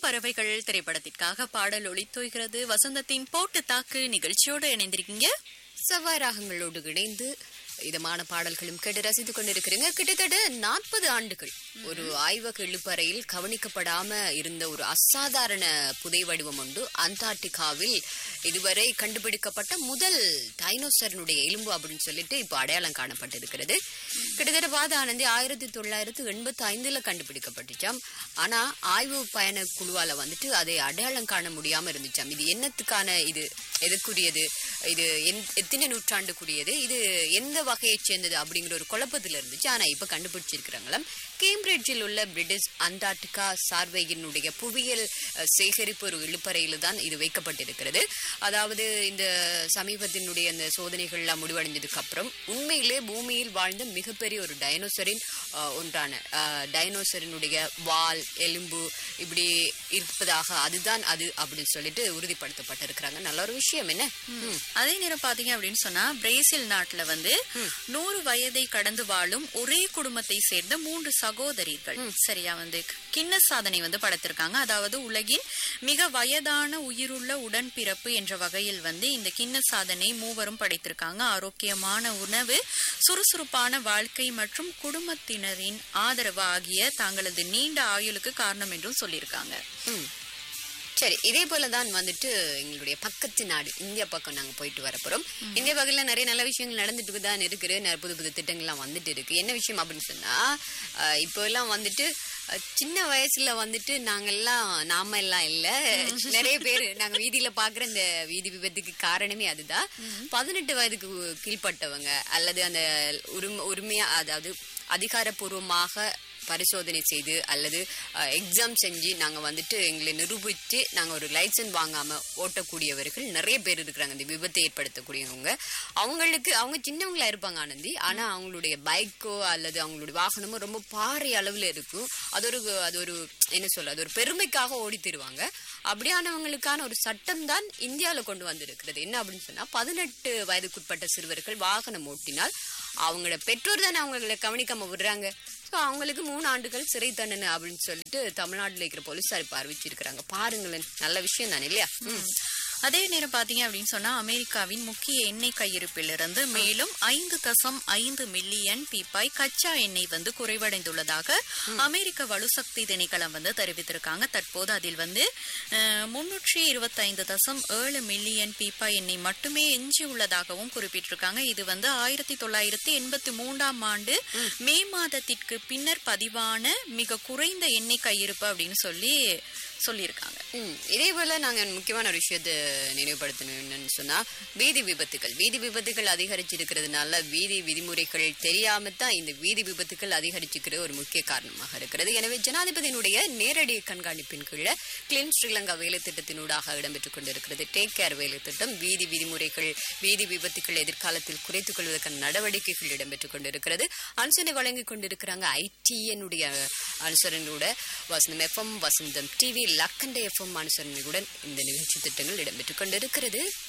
பறவைகள் திரைப்படத்திற்காக பாடல் ஒளித்தோய்கிறது வசந்தத்தின் போட்டு தாக்கு நிகழ்ச்சியோடு இணைந்திருக்கீங்க செவ்வாய் ராகங்களோடு இணைந்து இதமான பாடல்களும் கேட்டு ரசித்துக் கொண்டிருக்கிறீங்க கிட்டத்தட்ட நாற்பது ஆண்டுகள் ஒரு ஆய்வக இழுப்பறையில் கவனிக்கப்படாம இருந்த ஒரு அசாதாரண புதை வடிவம் உண்டு அந்தார்டிகாவில் இதுவரை கண்டுபிடிக்கப்பட்ட முதல் டைனோசரனுடைய எலும்பு அப்படின்னு சொல்லிட்டு இப்போ அடையாளம் காணப்பட்டிருக்கிறது கிட்டத்தட்ட பாத ஆனந்தி ஆயிரத்தி தொள்ளாயிரத்தி எண்பத்தி ஐந்துல கண்டுபிடிக்கப்பட்டுச்சாம் ஆனா ஆய்வு பயண குழுவால வந்துட்டு அதை அடையாளம் காண முடியாம இருந்துச்சாம் இது என்னத்துக்கான இது எதுக்குரியது இது எந்- எத்தனை நூற்றாண்டுக்குரியது இது எந்த வகையைச் சேர்ந்தது அப்படிங்கிற ஒரு குழப்பத்தில் இருந்துச்சு ஆனா இப்ப கண்டுபிடிச்சிருக்கிறாங்களாம் கேம்பிரிட்ஜில் உள்ள பிரிட்டிஷ் அண்டார்டிகா சார்வையினுடைய புவியியல் அஹ், சேகரிப்பு ஒரு இழுப்பறையில் தான் இது வைக்கப்பட்டிருக்கிறது அதாவது இந்த சமீபத்தினுடைய அந்த சோதனைகள்லாம் முடிவடைஞ்சதுக்கு அப்புறம் உண்மையிலே பூமியில் வாழ்ந்த மிகப்பெரிய ஒரு டைனோசரின் அஹ், ஒன்றான அஹ், டைனோசரினுடைய வால் எலும்பு இப்படி இருப்பதாக அதுதான் அது அப்படின்னு சொல்லிட்டு உறுதிப்படுத்தப்பட்டிருக்கிறாங்க நல்ல ஒரு விஷயம் என்ன ம். அதே நேரம் பாத்தீங்க அப்படின்னு சொன்னா பிரேசில் நாட்டுல வந்து நூறு வயதை கடந்து வாழும் ஒரே குடும்பத்தை சேர்ந்த மூன்று சகோதரிகள் சரியா வந்து கிண்ண சாதனை வந்து படைத்திருக்காங்க அதாவது உலகின் மிக வயதான உயிருள்ள உடன்பிறப்பு என்ற வகையில் வந்து இந்த கிண்ண சாதனை மூவரும் படைத்திருக்காங்க ஆரோக்கியமான உணவு சுறுசுறுப்பான வாழ்க்கை மற்றும் குடும்பத்தினரின் ஆதரவு ஆகிய தங்களது நீண்ட ஆயுளுக்கு காரணம் என்றும் சொல்லியிருக்காங்க ம். சரி இதே போலதான் வந்துட்டு எங்களுடைய பக்கத்து நாடு இந்தியா பக்கம் நாங்க போயிட்டு வர போறோம் இந்திய பக்கத்துல நிறைய நல்ல விஷயங்கள் நடந்துட்டு தான் இருக்குது நிறைய புது புது திட்டங்கள்லாம் வந்துட்டு இருக்கு என்ன விஷயம் அப்படின்னு சொன்னா அஹ், இப்போ எல்லாம் வந்துட்டு அஹ், சின்ன வயசுல வந்துட்டு நாங்கெல்லாம் நாம எல்லாம் இல்ல நிறைய பேர் நாங்க வீதியில பாக்குற இந்த வீதி விபத்துக்கு காரணமே அதுதான் பதினெட்டு வயதுக்கு கீழ்ப்பட்டவங்க அல்லது அந்த உரிமை உரிமையா அதாவது அதிகாரப்பூர்வமாக பரிசோதனை செய்து அல்லது எக்ஸாம் செஞ்சு நாங்க வந்துட்டு எங்களை நிரூபித்து நாங்க ஒரு லைசன்ஸ் வாங்காம ஓட்டக்கூடியவர்கள் நிறைய பேர் இருக்கிறாங்க இந்த விபத்தை ஏற்படுத்தக்கூடியவங்க அவங்களுக்கு அவங்க சின்னவங்களா இருப்பாங்க ஆனந்தி ஆனா அவங்களுடைய பைக்கோ அல்லது அவங்களுடைய வாகனமோ ரொம்ப பாறை அளவுல இருக்கும் அது ஒரு அது ஒரு என்ன சொல்ல அது ஒரு பெருமைக்காக ஓடி தருவாங்க அப்படியானவங்களுக்கான ஒரு சட்டம் தான் இந்தியாவில கொண்டு வந்திருக்கிறது என்ன அப்படின்னு சொன்னா பதினெட்டு வயதுக்குட்பட்ட சிறுவர்கள் வாகனம் ஓட்டினால் அவங்களோட பெற்றோர் தானே அவங்களை கவனிக்காம விடுறாங்க ஸோ அவங்களுக்கு மூணு ஆண்டுகள் சிறை தண்டனை அப்படின்னு சொல்லிட்டு தமிழ்நாட்டில் இருக்கிற போலீஸார் இப்போ அறிவிச்சிருக்கிறாங்க பாருங்களேன் நல்ல விஷயம் தானே இல்லையா ம். அதே நேரம் பாத்தீங்க அப்படின்னு சொன்னா அமெரிக்காவின் முக்கிய எண்ணெய் கையிருப்பிலிருந்து மேலும் ஐந்து தசம் ஐந்து மில்லியன் பீப்பாய் கச்சா எண்ணெய் வந்து குறைவடைந்துள்ளதாக அமெரிக்க வலுசக்தி திணைக்களம் வந்து தெரிவித்திருக்காங்க தற்போது அதில் வந்து முன்னூற்றி இருபத்தைந்து தசம் ஏழு மில்லியன் பீப்பாய் எண்ணெய் மட்டுமே எஞ்சி உள்ளதாகவும் குறிப்பிட்டிருக்காங்க இது வந்து ஆயிரத்தி தொள்ளாயிரத்தி எண்பத்தி மூன்றாம் ஆண்டு மே மாதத்திற்கு பின்னர் பதிவான மிக குறைந்த எண்ணெய் கையிருப்பு அப்படின்னு சொல்லி சொல்லியிருக்காங்க ம், இதே போல நாங்க முக்கியமான ஒரு விஷயத்தை நினைவுபடுத்தணும் என்னன்னு சொன்னா வீதி விபத்துகள் வீதி விபத்துகள் அதிகரிச்சிருக்கிறதுனால வீதி விதிமுறைகள் தெரியாம தான் இந்த வீதி விபத்துகள் அதிகரிச்சுக்கிற ஒரு முக்கிய காரணமாக இருக்கிறது எனவே ஜனாதிபதியினுடைய நேரடி கண்காணிப்பின் கீழே கிளீன் ஸ்ரீலங்கா வேலை திட்டத்தினூடாக இடம்பெற்றுக் கொண்டிருக்கிறது டேக் கேர் வேலை திட்டம் வீதி விதிமுறைகள் வீதி விபத்துகள் எதிர்காலத்தில் குறைத்துக் கொள்வதற்கான நடவடிக்கைகள் இடம்பெற்றுக் கொண்டிருக்கிறது அனுசரணை வழங்கிக் கொண்டிருக்கிறாங்க ஐடிஎனுடைய அனுசரணையோட வசந்தம் எஃப்எம் வசந்தம் டிவி லக்கண்ட எஃப்எம் அனுசரணையுடன் இந்த நிகழ்ச்சி திட்டங்கள் இடம்பெற்றுக் கொண்டிருக்கிறது